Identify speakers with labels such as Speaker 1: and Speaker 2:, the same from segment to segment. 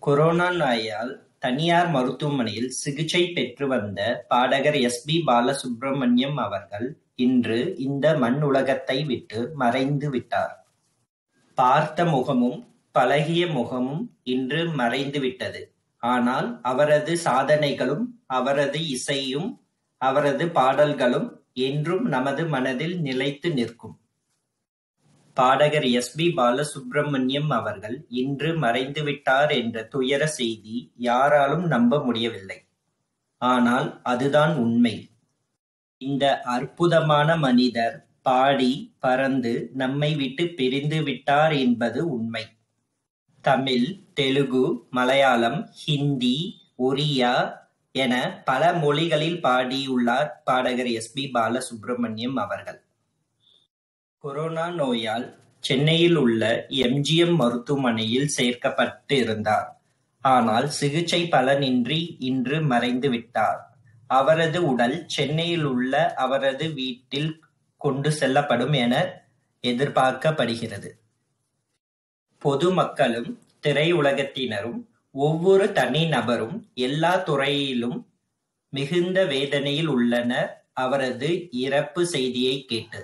Speaker 1: Corona நோயால் தனியார் மருத்துவமனையில் சிகிச்சை பெற்று வந்த பாடகர் எஸ். பி. பாலசுப்ரமணியம் அவர்கள் இன்று இந்த மண்ணுலகத்தை விட்டு மறைந்து விட்டார். பார்த்த முகமும் பழகிய முகமும் இன்று மறைந்துவிட்டது. ஆனால் அவரது சாதனைகளும் அவரது இசையும் அவரது பாடல்களும் என்றும் நமது மனதில் நிலைத்து நிற்கும். பாடகர் எஸ். பி. பாலசுப்ரமணியம் அவர்கள் இன்று மறைந்துவிட்டார் என்ற துயர செய்தி யாராலும் நம்ப முடியவில்லை. ஆனால் அதுதான் உண்மை. இந்த அற்புதமான மனிதர் பாடி, பறந்து நம்மை விட்டு பிரிந்து விட்டார் என்பது உண்மை. தமிழ், தெலுகு, மலையாளம், ஹிந்தி, ஒரியா என பல மொழிகளில் பாடியுள்ளார் பாடகர் எஸ். பி. பாலசுப்ரமணியம் அவர்கள். கொரோனா நோயால் சென்னையில் உள்ள எம். ஜி. எம். மருத்துவமனையில் சேர்க்கப்பட்டு இருந்தார். ஆனால் சிகிச்சை பலனின்றி இன்று மறைந்து விட்டார். அவரது உடல் சென்னையில் உள்ள அவரது வீட்டில் கொண்டு செல்லப்படும் என எதிர்பார்க்கப்படுகிறது. பொதுமக்களும், திரையுலகத்தினரும், ஒவ்வொரு தனிநபரும் எல்லா துறையிலும் மிகுந்த வேதனையில் உள்ளனர் அவரது இறப்பு செய்தியை கேட்டு.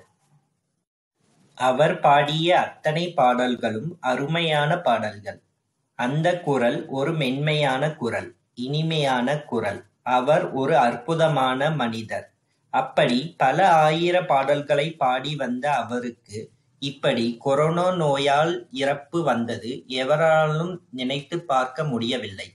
Speaker 1: அவர் பாடிய அத்தனை பாடல்களும் அருமையான பாடல்கள். அந்த குரல் ஒரு மென்மையான குரல். இனிமையான குரல். அவர் ஒரு அற்புதமான மனிதர். அப்படி பல ஆயிர பாடல்களை பாடி வந்த அவருக்கு இப்படி கொரோனா நோயால் இறப்பு வந்தது எவராலும் நினைத்துப் பார்க்க முடியவில்லை.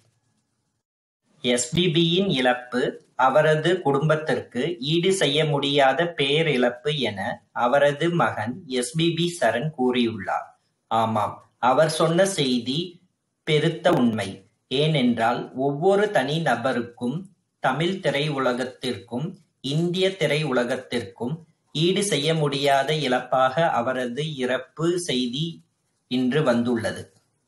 Speaker 1: எஸ். பி. பி.யின் இழப்பு அவரது குடும்பத்திற்கு ஈடு செய்ய முடியாத பேரிழப்பு என அவரது மகன் எஸ். பி. பி. சரண் கூறியுள்ளார். ஆமாம், அவர் சொன்ன செய்தி பெருத்த உண்மை. ஏனென்றால் ஒவ்வொரு தனிநபருக்கும், தமிழ் திரையுலகத்திற்கும், இந்திய திரையுலகத்திற்கும் ஈடு செய்ய முடியாத இழப்பாக அவரது இறப்பு செய்தி இன்று வந்துள்ளது.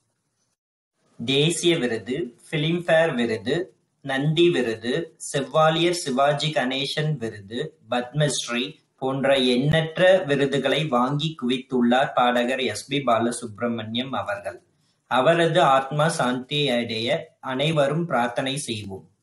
Speaker 1: தேசிய விருது, பிலிம்பேர் விருது, நந்தி விருது, செவாலியர் சிவாஜி கணேசன் விருது, பத்மஸ்ரீ போன்ற எண்ணற்ற விருதுகளை வாங்கி குவித்துள்ளார் பாடகர் எஸ். பி. பாலசுப்ரமணியம் அவர்கள். அவரது ஆத்மா சாந்தியடைய அனைவரும் பிரார்த்தனை செய்வோம்.